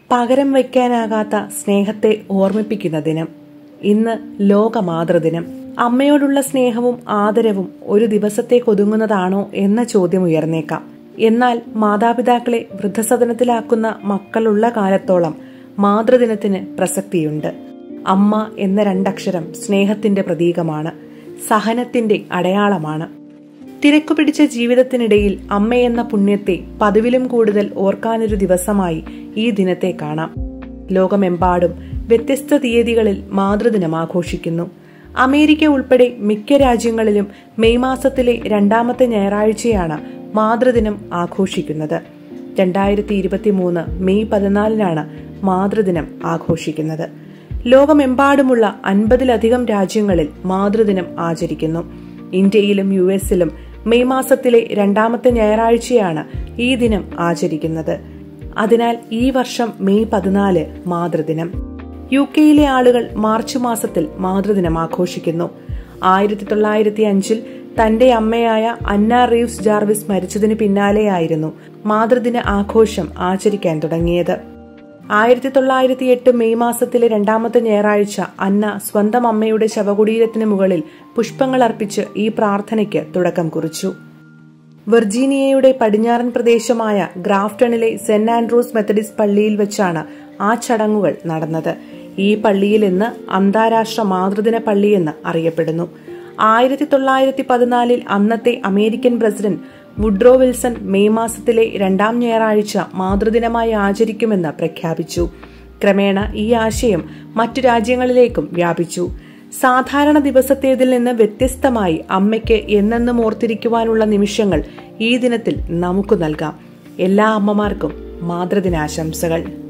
പകരം വയ്ക്കാനാകാത്ത സ്നേഹത്തെ ഓർമ്മിപ്പിക്കുന്ന ദിനം ഇന്ന് ലോക മാതൃദിനം അമ്മയോടുള്ള സ്നേഹവും ആദരവും ഒരു ദിവസത്തേക്ക് ഒതുങ്ങുന്നതാണോ എന്ന ചോദ്യം ഉയർന്നേക്കാം എന്നാൽ മാതാപിതാക്കളെ വൃദ്ധസദനത്തിലാക്കുന്ന മക്കളുള്ള കാലത്തോളം മാതൃദിനത്തിന് പ്രസക്തിയുണ്ട് അമ്മ എന്ന രണ്ടക്ഷരം സ്നേഹത്തിന്റെ പ്രതീകമാണ് സഹനത്തിന്റെ അടയാളമാണ് തിരക്കു പിടിച്ച ജീവിതത്തിനിടയിൽ അമ്മയെന്ന പുണ്യത്തെ പതിവിലും കൂടുതൽ ഓർക്കാനൊരു ദിവസമായി ഈ ദിനത്തെ കാണാം ലോകമെമ്പാടും വ്യത്യസ്ത തീയതികളിൽ മാതൃദിനം ആഘോഷിക്കുന്നു അമേരിക്ക ഉൾപ്പെടെ മിക്ക രാജ്യങ്ങളിലും മെയ് മാസത്തിലെ രണ്ടാമത്തെ ഞായറാഴ്ചയാണ് മാതൃദിനം ആഘോഷിക്കുന്നത് രണ്ടായിരത്തി ഇരുപത്തി മൂന്ന് മെയ് പതിനാലിനാണ് മാതൃദിനം ആഘോഷിക്കുന്നത് ലോകമെമ്പാടുമുള്ള അൻപതിലധികം രാജ്യങ്ങളിൽ മാതൃദിനം ആചരിക്കുന്നു ഇന്ത്യയിലും യു എസിലും മെയ് മാസത്തിലെ രണ്ടാമത്തെ ഞായറാഴ്ചയാണ് ഈ ദിനം ആചരിക്കുന്നത് അതിനാൽ ഈ വർഷം മെയ് പതിനാല് മാതൃദിനം യു കെയിലെ ആളുകൾ മാർച്ച് മാസത്തിൽ മാതൃദിനം ആഘോഷിക്കുന്നു ആയിരത്തി തൊള്ളായിരത്തി അഞ്ചിൽ തന്റെ അമ്മയായ അന്ന റീവ്സ് ജാർവിസ് മരിച്ചതിന് പിന്നാലെയായിരുന്നു മാതൃദിന ആഘോഷം ആചരിക്കാൻ തുടങ്ങിയത് ആയിരത്തി തൊള്ളായിരത്തി എട്ട് മെയ് മാസത്തിലെ രണ്ടാമത്തെ ഞായറാഴ്ച അന്ന സ്വന്തം അമ്മയുടെ ശവകുടീരത്തിന് മുകളിൽ പുഷ്പങ്ങൾ അർപ്പിച്ച് ഈ പ്രാർത്ഥനയ്ക്ക് തുടക്കം കുറിച്ചു വെർജീനിയയുടെ പടിഞ്ഞാറൻ പ്രദേശമായ ഗ്രാഫ്റ്റണിലെ സെന്റ് ആൻഡ്രൂസ് മെത്തഡിസ്റ്റ് പള്ളിയിൽ വെച്ചാണ് ആ ചടങ്ങുകൾ നടന്നത് ഈ പള്ളിയിൽ ഇന്ന് അന്താരാഷ്ട്ര മാതൃദിന പള്ളിയെന്ന് അറിയപ്പെടുന്നു ആയിരത്തി തൊള്ളായിരത്തി പതിനാലിൽ അന്നത്തെ American president Woodrow Wilson May മാസത്തിലെ രണ്ടാം ഞായറാഴ്ച മാതൃദിനമായി ആചരിക്കുമെന്ന് പ്രഖ്യാപിച്ചു ക്രമേണ ഈ ആശയം മറ്റു രാജ്യങ്ങളിലേക്കും വ്യാപിച്ചു സാധാരണ ദിവസത്തേതിൽ നിന്ന് വ്യത്യസ്തമായി അമ്മയ്ക്ക് എന്നെന്നും ഓർത്തിരിക്കുവാനുള്ള നിമിഷങ്ങൾ ഈ ദിനത്തിൽ നമുക്ക് നൽകാം എല്ലാ അമ്മമാർക്കും മാതൃദിനാശംസകൾ